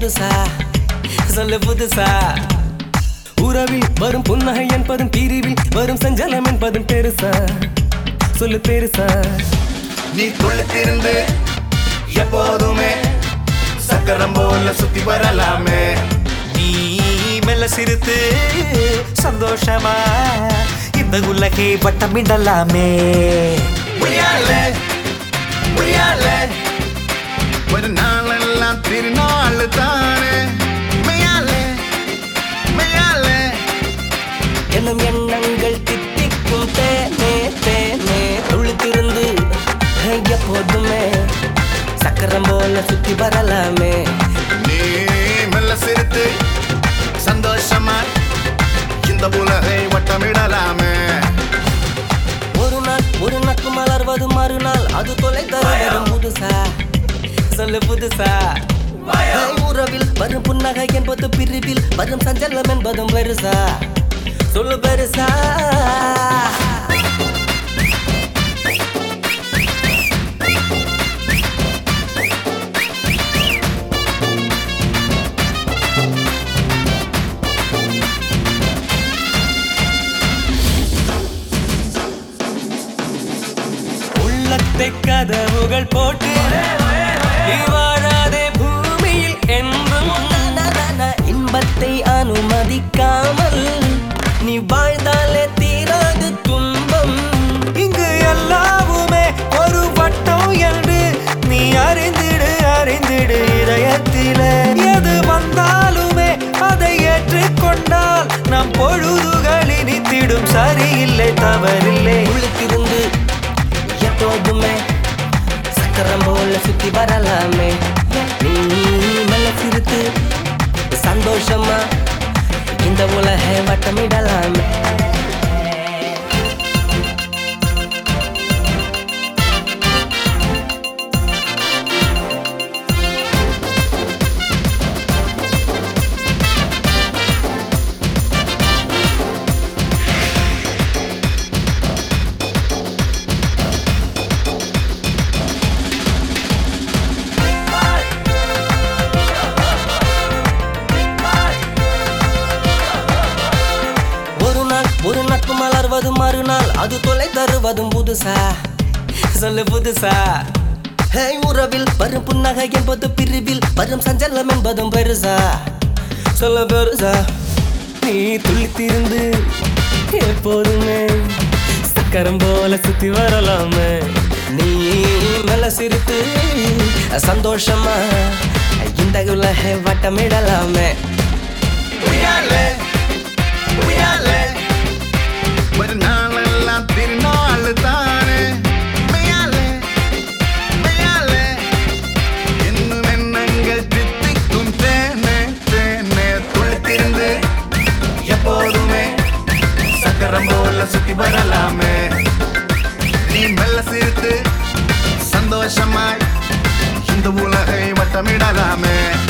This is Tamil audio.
புதுசா சொல்லு புதுசா உறவில் வரும் புன்னகை என்பதும் பிரிவில் வரும் சஞ்சலம் என்பதும் பெருசா சொல்லு பெருசா நீ துளித்திருந்து எப்போதுமே சக்கரம் போல சுத்தி வரலாமே நீ மெல்ல சிரித்து சந்தோஷமா இந்த உலகை வட்டமிடலாமே முடியாலே முடியாலே ஒரு நாளெல்லாம் திருநாள் தானே மெய்யாலே மெய்யாலே எண்ணம் எண்ணங்கள் தித்திக்கும் தேனே தேனே துளித்திருந்து எப்போதுமே சக்கரம் போல சுத்தி வரலாமே நீ மெல்ல சிரித்து சந்தோஷமா இந்த உலகை வட்டமிடலாமே ஒரு நாள் ஒரு நட்பு மலர்வது மறுநாள் அது தொலை தரும் புதுசா சொல்லு புதுசா ஹை, உறவில் வரும் புன்னகை என்பது பிரிவில் வரும் சஞ்சலம் என்பதும் பெருசா சொல்லு பெருசா உள்ளத்தை கதவுகள் போட்டு நீ வாழாதே பூமியில் என்றும் இன்பத்தை அனுமதிக்காமல் நீ வாழ்ந்தாலே தீராது துன்பம் இங்கு எல்லாவுமே ஒரு வட்டம் என்று நீ அறிந்திடு அறிந்திடு இதயத்தில எது வந்தாலுமே அதை ஏற்றுக்கொண்டால் நம் பொழுதுகள் இனித்திடும் சரியில்லை தவறில்லை உள்ளிருந்து எப்போதுமே சக்கரம் போல சுத்தி வரலாமே நீ மெல்ல சிரித்து சந்தோஷமா இந்த உலகை வட்டமிடலாமே ஒரு நாள் ஒரு நட்பு மலர்வது மறுநாள் அது தொலை தருவதும் புதுசா சொல்லு புதுசா ஹே உறவில் வரும் புன்னகை என்பது பிரிவில் வரும் சஞ்சலம் என்பதும் பெருசா சொல்ல பெருசா நீ துளித்திருந்து எப்போதுமே சக்கரம் போல சுத்தி வரலாமே நீ மேல சிரித்து சந்தோஷமா இந்த உலகை வட்டமிடலாமே முடியாலே முடியாலே ஒரு நாளெல்லாம் திருநாள் தானே மெய்யாலே மெய்யாலே இன்னும் எண்ணங்கள் தித்திக்கும் தேனே தேனே துளித்திருந்து எப்போதுமே சக்கரம் போல சுத்தி வரலாமே நீ மெல்ல சிரித்து சந்தோஷமாய் இந்த உலகை வட்டமிடலாமே